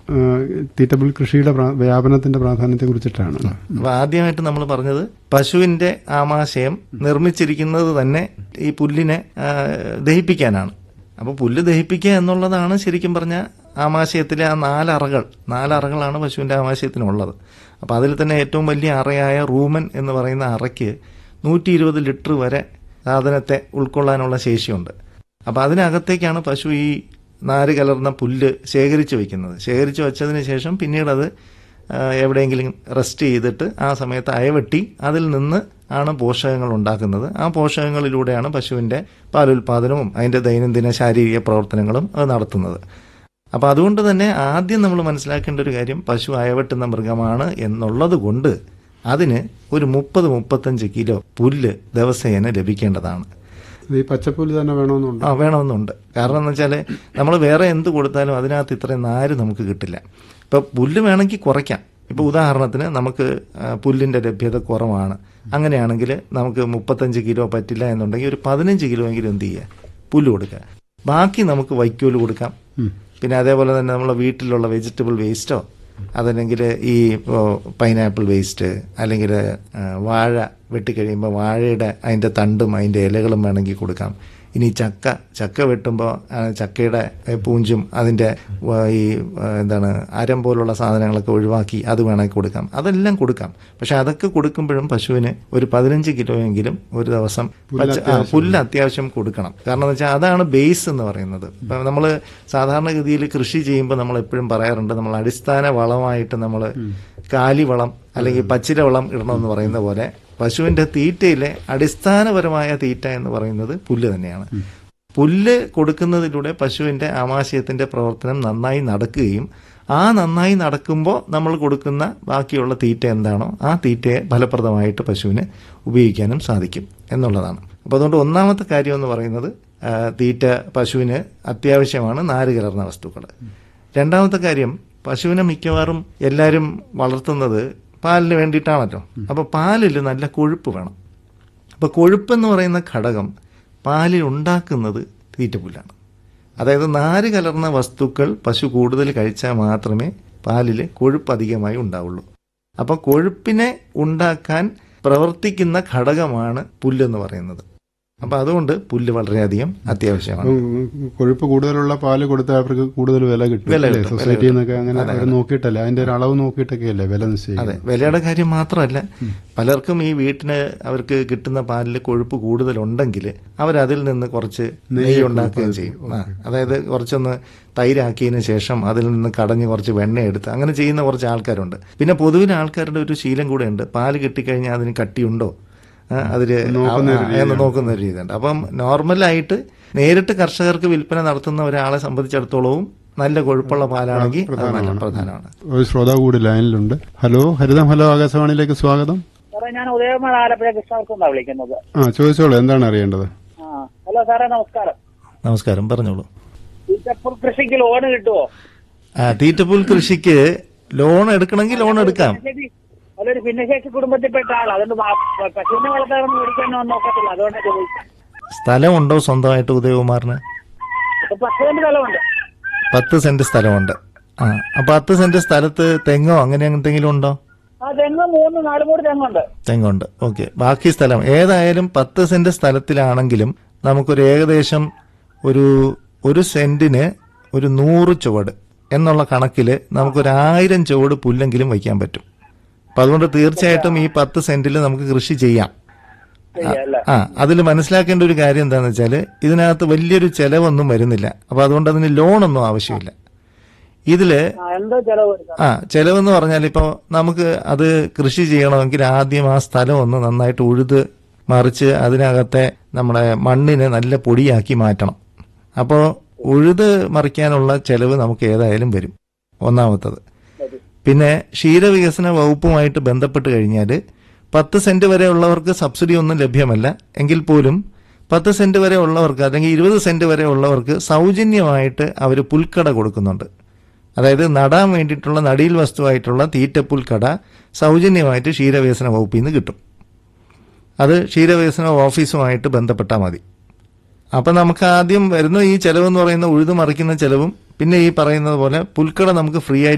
ആ, തീറ്റപ്പുൽ കൃഷിയുടെ പ്രാ- വ്യാപനത്തിന്റെ പ്രാധാന്യത്തെ കുറിച്ചിട്ടാണ് അപ്പൊ ആദ്യമായിട്ട് നമ്മൾ പറഞ്ഞത് പശുവിന്റെ ആമാശയം നിർമ്മിച്ചിരിക്കുന്നത് തന്നെ ഈ പുല്ലിനെ ആ, ദഹിപ്പിക്കാനാണ് അപ്പൊ പുല്ല് ദഹിപ്പിക്കുക എന്നുള്ളതാണ് ശരിക്കും പറഞ്ഞ ആമാശയത്തിലെ ആ നാലറകൾ നാലറകളാണ് പശുവിന്റെ ആമാശയത്തിനുള്ളത് അപ്പൊ അതിൽ തന്നെ ഏറ്റവും വലിയ അറയായ റൂമൻ എന്ന് പറയുന്ന അറയ്ക്ക് നൂറ്റി ഇരുപത് ലിറ്റർ വരെ സാധനത്തെ ഉൾക്കൊള്ളാനുള്ള ശേഷിയുണ്ട് അപ്പൊ അതിനകത്തേക്കാണ് പശു ഈ നാര് കലർന്ന പുല്ല് ശേഖരിച്ചു വെക്കുന്നത് ശേഖരിച്ചു വെച്ചതിന് ശേഷം പിന്നീട് അത് ആ, എവിടെയെങ്കിലും റെസ്റ്റ് ചെയ്തിട്ട് ആ സമയത്ത് അയവെട്ടി അതിൽ നിന്ന് ആണ് പോഷകങ്ങൾ ഉണ്ടാക്കുന്നത് ആ പോഷകങ്ങളിലൂടെയാണ് പശുവിന്റെ പാലുൽപാദനവും അതിന്റെ ദൈനംദിന ശാരീരിക പ്രവർത്തനങ്ങളും അത് നടത്തുന്നത് അപ്പൊ അതുകൊണ്ട് തന്നെ ആദ്യം നമ്മൾ മനസ്സിലാക്കേണ്ട ഒരു കാര്യം പശു അയവെട്ടുന്ന മൃഗമാണ് എന്നുള്ളത് കൊണ്ട് അതിന് ഒരു മുപ്പത് മുപ്പത്തഞ്ച് കിലോ പുല്ല് ദിവസേന ലഭിക്കേണ്ടതാണ് ഇത് ഈ പച്ചപ്പുല്ല് തന്നെ വേണമെന്നുണ്ട് ആ വേണമെന്നുണ്ട് കാരണം എന്ന് വെച്ചാൽ നമ്മൾ വേറെ എന്ത് കൊടുത്താലും അതിനകത്ത് ഇത്രയും നാര് നമുക്ക് കിട്ടില്ല ഇപ്പൊ പുല്ല് വേണമെങ്കിൽ കുറയ്ക്കാം ഇപ്പൊ ഉദാഹരണത്തിന് നമുക്ക് ആ, പുല്ലിന്റെ ലഭ്യത കുറവാണ് അങ്ങനെയാണെങ്കിൽ നമുക്ക് മുപ്പത്തഞ്ച് കിലോ പറ്റില്ല എന്നുണ്ടെങ്കിൽ ഒരു പതിനഞ്ച് കിലോ എങ്കിലും എന്ത് ചെയ്യുക പുല്ല് കൊടുക്കുക ബാക്കി നമുക്ക് വൈക്കോല് കൊടുക്കാം പിന്നെ അതേപോലെ തന്നെ നമ്മളെ വീട്ടിലുള്ള വെജിറ്റബിൾ വേസ്റ്റോ അതല്ലെങ്കിൽ ഈ പൈനാപ്പിൾ വേസ്റ്റ് അല്ലെങ്കിൽ വാഴ വെട്ടിക്കഴിയുമ്പോൾ വാഴയുടെ അതിൻ്റെ തണ്ടും അതിൻ്റെ ഇലകളും വേണമെങ്കിൽ കൊടുക്കാം ഇനി ചക്ക ചക്ക വെട്ടുമ്പോൾ ചക്കയുടെ ഏ, പൂഞ്ചും അതിൻ്റെ വ- ഈ ആ, എന്താണ് അരം പോലുള്ള സാധനങ്ങളൊക്കെ ഒഴിവാക്കി അത് വേണമെങ്കിൽ കൊടുക്കാം അതെല്ലാം കൊടുക്കാം പക്ഷെ അതൊക്കെ കൊടുക്കുമ്പോഴും പശുവിന് ഒരു പതിനഞ്ച് കിലോ എങ്കിലും ഒരു ദിവസം പച്ച- ആ, പുല്ല് അത്യാവശ്യം കൊടുക്കണം കാരണം എന്ന് വെച്ചാൽ അതാണ് ബേസ് എന്ന് പറയുന്നത് ഇപ്പം നമ്മൾ സാധാരണഗതിയിൽ കൃഷി ചെയ്യുമ്പോൾ നമ്മൾ എപ്പോഴും പറയാറുണ്ട് നമ്മൾ അടിസ്ഥാന വളമായിട്ട് നമ്മൾ കാലിവളം അല്ലെങ്കിൽ പച്ചില വളം ഇടണമെന്ന് പറയുന്ന പോലെ പശുവിന്റെ തീറ്റയിലെ അടിസ്ഥാനപരമായ തീറ്റ എന്ന് പറയുന്നത് പുല്ല് തന്നെയാണ് പുല്ല് കൊടുക്കുന്നതിലൂടെ പശുവിന്റെ ആമാശയത്തിന്റെ പ്രവർത്തനം നന്നായി നടക്കുകയും ആ നന്നായി നടക്കുമ്പോൾ നമ്മൾ കൊടുക്കുന്ന ബാക്കിയുള്ള തീറ്റ എന്താണോ ആ തീറ്റയെ ഫലപ്രദമായിട്ട് പശുവിന് ഉപയോഗിക്കാനും സാധിക്കും എന്നുള്ളതാണ് അപ്പോൾ അതുകൊണ്ട് ഒന്നാമത്തെ കാര്യം എന്ന് പറയുന്നത് ആ, തീറ്റ പശുവിന് അത്യാവശ്യമാണ് നാര് കലർന്ന വസ്തുക്കൾ രണ്ടാമത്തെ കാര്യം പശുവിനെ മിക്കവാറും എല്ലാവരും വളർത്തുന്നത് പാലിന് വേണ്ടിയിട്ടാണല്ലോ അപ്പോൾ പാലിൽ നല്ല കൊഴുപ്പ് വേണം അപ്പോൾ കൊഴുപ്പെന്ന് പറയുന്ന ഘടകം പാലിൽ ഉണ്ടാക്കുന്നത് തീറ്റപ്പുല്ലാണ് അതായത് നാര് കലർന്ന വസ്തുക്കൾ പശു കൂടുതൽ കഴിച്ചാൽ മാത്രമേ പാലിൽ കൊഴുപ്പ് അധികമായി ഉണ്ടാവുള്ളൂ അപ്പോൾ കൊഴുപ്പിനെ ഉണ്ടാക്കാൻ പ്രവർത്തിക്കുന്ന ഘടകമാണ് പുല്ലെന്ന് പറയുന്നത് അപ്പോൾ അതുകൊണ്ട് പുല്ല് വളരെയധികം അത്യാവശ്യമാണ് അപ്പം കൊഴുപ്പ് കൂടുതലുള്ള പാല് കൊടുത്താൽ അവർക്ക് കൂടുതൽ വില കിട്ടും വില അല്ലേ? കിട്ടും, വില സൊസൈറ്റിയിൽ കിട്ടും. നിന്നൊക്കെ അങ്ങനെ അവർ നോക്കിയിട്ടല്ലേ അതിന്റെ ഒരു അളവ് നോക്കിയിട്ടൊക്കെയല്ലേ വില അതെ നിശ്ചയിക്കുന്നത് വിലയുടെ കാര്യം മാത്രമല്ല പലർക്കും ഈ വീട്ടിന് അവർക്ക് കിട്ടുന്ന പാലിൽ കൊഴുപ്പ് കൂടുതലുണ്ടെങ്കിൽ അവരതിൽ നിന്ന് കുറച്ച് നെയ്യ് ഉണ്ടാക്കുകയും ചെയ്യും ആ, അതായത് കുറച്ചൊന്ന് തൈരാക്കിയതിന് ശേഷം അതിൽ നിന്ന് കടഞ്ഞ് കുറച്ച് വെണ്ണ എടുത്ത് അങ്ങനെ ചെയ്യുന്ന കുറച്ച് ആൾക്കാരുണ്ട് പിന്നെ പൊതുവിലെ ആൾക്കാരുടെ ഒരു ശീലം കൂടെ ഉണ്ട് പാല് കിട്ടിക്കഴിഞ്ഞാൽ അതിന് കട്ടിയുണ്ടോ ആ, അതില് നോക്കുന്ന ഒരു ആ, എന്ന് നോക്കുന്ന ഒരു രീതിയുണ്ട് അപ്പം നോർമലായിട്ട് നേരിട്ട് കർഷകർക്ക് വിൽപ്പന നടത്തുന്ന ഒരാളെ സംബന്ധിച്ചിടത്തോളവും നല്ല കൊഴുപ്പുള്ള പാലാണെങ്കിൽ അത് നല്ല പ്രധാനമാണ് ഒരു ശ്രോതാവ് കൂടി ലൈനിലുണ്ട് ഹലോ ഹരിതം ഹലോ ആകാശവാണിയിലേക്ക് സ്വാഗതം സാറേ ഞാൻ ഉദയകുമാർ ആലപ്പുഴ കൃഷ്ണവർക്കുന്നാണ് വിളിക്കുന്നത് ആ ചോദിച്ചോളൂ എന്താണ് അറിയേണ്ടത് ആ ഹലോ സാറേ നമസ്കാരം നമസ്കാരം പറഞ്ഞോളൂ ഈറ്റപ്പുൽ കൃഷിക്ക് ലോൺ കിട്ടുമോ ആ തീറ്റപ്പുൽ കൃഷിക്ക് ലോൺ എടുക്കണമെങ്കിൽ ലോൺ എടുക്കാം ഭിന്നശേഷി അതൊരു ഭിന്നശേഷി കുടുംബത്തിൽപ്പെട്ട ആൾ അതുകൊണ്ട് വാ- പശുവിനെ വളർത്താറൊന്നും മേടിക്കാനൊന്നും നോക്കത്തില്ല അതുകൊണ്ടാണ് ചോദിച്ചത് സ്ഥലമുണ്ടോ സ്വന്തമായിട്ട് ഉദയകുമാറിന് ഇപ്പൊ പശുവിന്റെ സ്ഥലമുണ്ട് പത്ത് സെന്റ് സ്ഥലമുണ്ട് ആ അപ്പൊ പത്ത് സെന്റ് സ്ഥലത്ത് തെങ്ങോ അങ്ങനെ എന്തെങ്കിലും ഉണ്ടോ ആ തെങ്ങ് മൂന്ന് നാല് മൂട് തെങ്ങുണ്ട് തെങ്ങുണ്ട് ഓക്കെ ബാക്കി സ്ഥലം ഏതായാലും പത്ത് സെന്റ് സ്ഥലത്തിലാണെങ്കിലും നമുക്കൊരു ഏകദേശം ഒരു ഒരു സെന്റിന് ഒരു നൂറ് ചുവട് എന്നുള്ള കണക്കിൽ നമുക്കൊരു ആയിരം ചുവട് പുല്ലെങ്കിലും വയ്ക്കാൻ പറ്റും അപ്പൊ അതുകൊണ്ട് തീർച്ചയായിട്ടും ഈ പത്ത് സെന്റിൽ നമുക്ക് കൃഷി ചെയ്യാം ശരിയല്ലേ ആ അതിൽ മനസ്സിലാക്കേണ്ട ഒരു കാര്യം എന്താണെന്ന് വെച്ചാൽ ഇതിനകത്ത് വലിയൊരു ചെലവൊന്നും വരുന്നില്ല അപ്പൊ അതുകൊണ്ട് അതിന് ലോണൊന്നും ആവശ്യമില്ല ഇതില് ആ എന്തോ ചെലവ് വരും സാർ ആ ചെലവെന്ന് പറഞ്ഞാൽ ഇപ്പോൾ നമുക്ക് അത് കൃഷി ചെയ്യണമെങ്കിൽ ആദ്യം ആ സ്ഥലം ഒന്ന് നന്നായിട്ട് ഉഴുത് മറിച്ച് അതിനകത്തെ നമ്മുടെ മണ്ണിനെ നല്ല പൊടിയാക്കി മാറ്റണം അപ്പോൾ ഉഴുത് മറിക്കാനുള്ള ചെലവ് നമുക്ക് ഏതായാലും വരും ഒന്നാമത്തത് പിന്നെ ക്ഷീരവികസന വകുപ്പുമായിട്ട് ബന്ധപ്പെട്ട് കഴിഞ്ഞാൽ പത്ത് സെന്റ് വരെ ഉള്ളവർക്ക് സബ്സിഡി ഒന്നും ലഭ്യമല്ല എങ്കിൽ പോലും പത്ത് സെന്റ് വരെ ഉള്ളവർക്ക് അല്ലെങ്കിൽ ഇരുപത് സെന്റ് വരെ ഉള്ളവർക്ക് സൗജന്യമായിട്ട് അവർ പുൽക്കട കൊടുക്കുന്നുണ്ട് അതായത് നടാൻ വേണ്ടിയിട്ടുള്ള നടീൽ വസ്തുവായിട്ടുള്ള തീറ്റപ്പുൽക്കട സൗജന്യമായിട്ട് ക്ഷീരവികസന വകുപ്പിൽ നിന്ന് കിട്ടും അത് ക്ഷീരവികസന ഓഫീസുമായിട്ട് ബന്ധപ്പെട്ടാൽ മതി അപ്പം നമുക്ക് ആദ്യം വരുന്ന ഈ ചെലവെന്ന് പറയുന്ന ഉഴുതു മറിക്കുന്ന ചെലവും പിന്നെ ഈ പറയുന്നത് പോലെ പുൽക്കട നമുക്ക് ഫ്രീ ആയിട്ട്